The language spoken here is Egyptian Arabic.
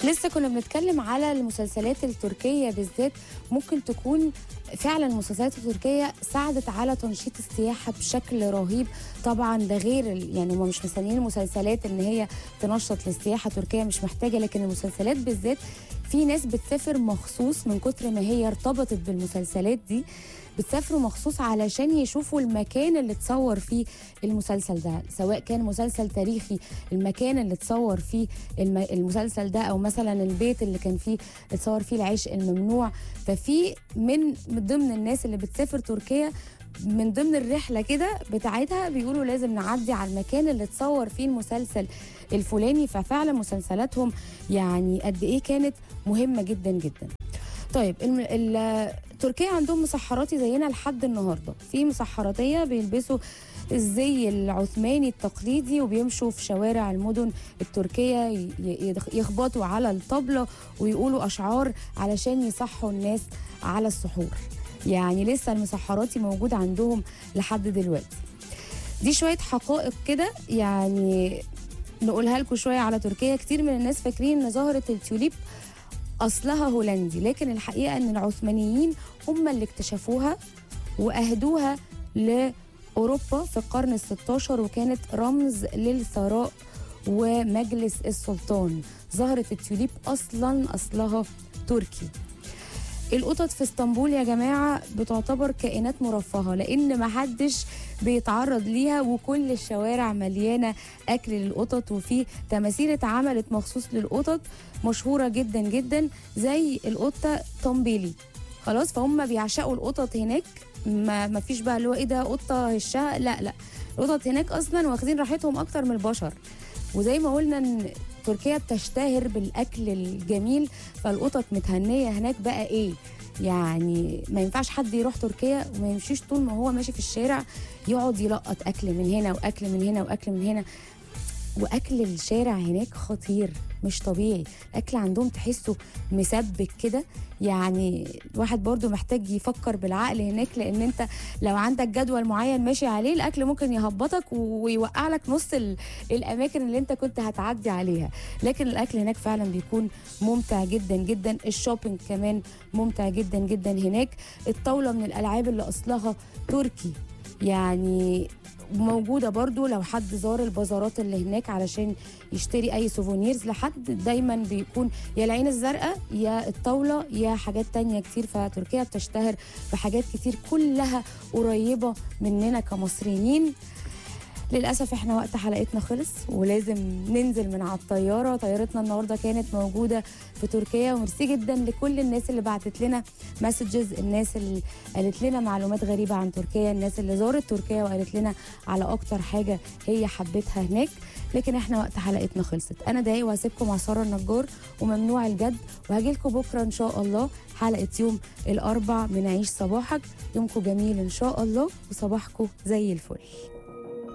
لسه كنا بنتكلم على المسلسلات التركية بالذات ممكن تكون فعلا المسلسلات التركية ساعدت على تنشيط السياحة بشكل رهيب طبعا ده غير ال- يعني هم مش مستنيين المسلسلات ان هي تنشط للسياحة تركيا مش محتاجة لكن المسلسلات بالذات في ناس بتسافر مخصوص من كتر ما هي ارتبطت بالمسلسلات دي بتسافروا مخصوص علشان يشوفوا المكان اللي اتصور فيه المسلسل ده سواء كان مسلسل تاريخي المكان اللي اتصور فيه الم- المسلسل ده او مثلا البيت اللي كان فيه اتصور فيه العشق الممنوع ففي من من ضمن الناس اللي بتسافر تركيا من ضمن الرحله كده بتاعتها بيقولوا لازم نعدي على المكان اللي اتصور فيه المسلسل الفلاني ففعلا مسلسلاتهم يعني قد ايه كانت مهمه جدا جدا طيب الم... ال... تركيا عندهم مسحراتي زينا لحد النهارده في مسحراتيه بيلبسوا الزي العثماني التقليدي وبيمشوا في شوارع المدن التركيه ي- ي- يخبطوا على الطبله ويقولوا اشعار علشان يصحوا الناس على السحور يعني لسه المسحراتي موجود عندهم لحد دلوقتي دي شويه حقائق كده يعني نقولها لكم شويه على تركيا كتير من الناس فاكرين ان ظاهره التوليب اصلها هولندي لكن الحقيقه ان العثمانيين هم اللي اكتشفوها واهدوها لاوروبا في القرن ال 16 وكانت رمز للثراء ومجلس السلطان ظهرة التوليب اصلا اصلها تركي القطط في اسطنبول يا جماعه بتعتبر كائنات مرفهه لان محدش بيتعرض ليها وكل الشوارع مليانه اكل للقطط وفي تماثيل اتعملت مخصوص للقطط مشهوره جدا جدا زي القطه تومبيلي خلاص فهم بيعشقوا القطط هناك ما ما فيش بقى اللي هو ايه ده قطه هشها لا لا القطط هناك اصلا واخدين راحتهم اكتر من البشر وزي ما قلنا ان تركيا بتشتهر بالاكل الجميل فالقطط متهنيه هناك بقى ايه يعني ما ينفعش حد يروح تركيا وما يمشيش طول ما هو ماشي في الشارع يقعد يلقط اكل من هنا واكل من هنا واكل من هنا واكل الشارع هناك خطير مش طبيعي الاكل عندهم تحسه مسبك كده يعني الواحد برضو محتاج يفكر بالعقل هناك لان انت لو عندك جدول معين ماشي عليه الاكل ممكن يهبطك ويوقع لك نص ال- الاماكن اللي انت كنت هتعدي عليها لكن الاكل هناك فعلا بيكون ممتع جدا جدا الشوبينج كمان ممتع جدا جدا هناك الطاوله من الالعاب اللي اصلها تركي يعني موجودة برضو لو حد زار البازارات اللي هناك علشان يشتري أي سوفونيرز لحد دايما بيكون يا العين الزرقاء يا الطاولة يا حاجات تانية كتير فتركيا بتشتهر بحاجات كتير كلها قريبة مننا كمصريين للأسف احنا وقت حلقتنا خلص ولازم ننزل من على الطيارة طيارتنا النهاردة كانت موجودة في تركيا وميرسي جدا لكل الناس اللي بعتت لنا مسجز الناس اللي قالت لنا معلومات غريبة عن تركيا الناس اللي زارت تركيا وقالت لنا على أكتر حاجة هي حبتها هناك لكن احنا وقت حلقتنا خلصت أنا دقايق وهسيبكم مع سارة النجار وممنوع الجد وهجيلكم بكرة إن شاء الله حلقة يوم الأربع من عيش صباحك يومكم جميل إن شاء الله وصباحكم زي الفل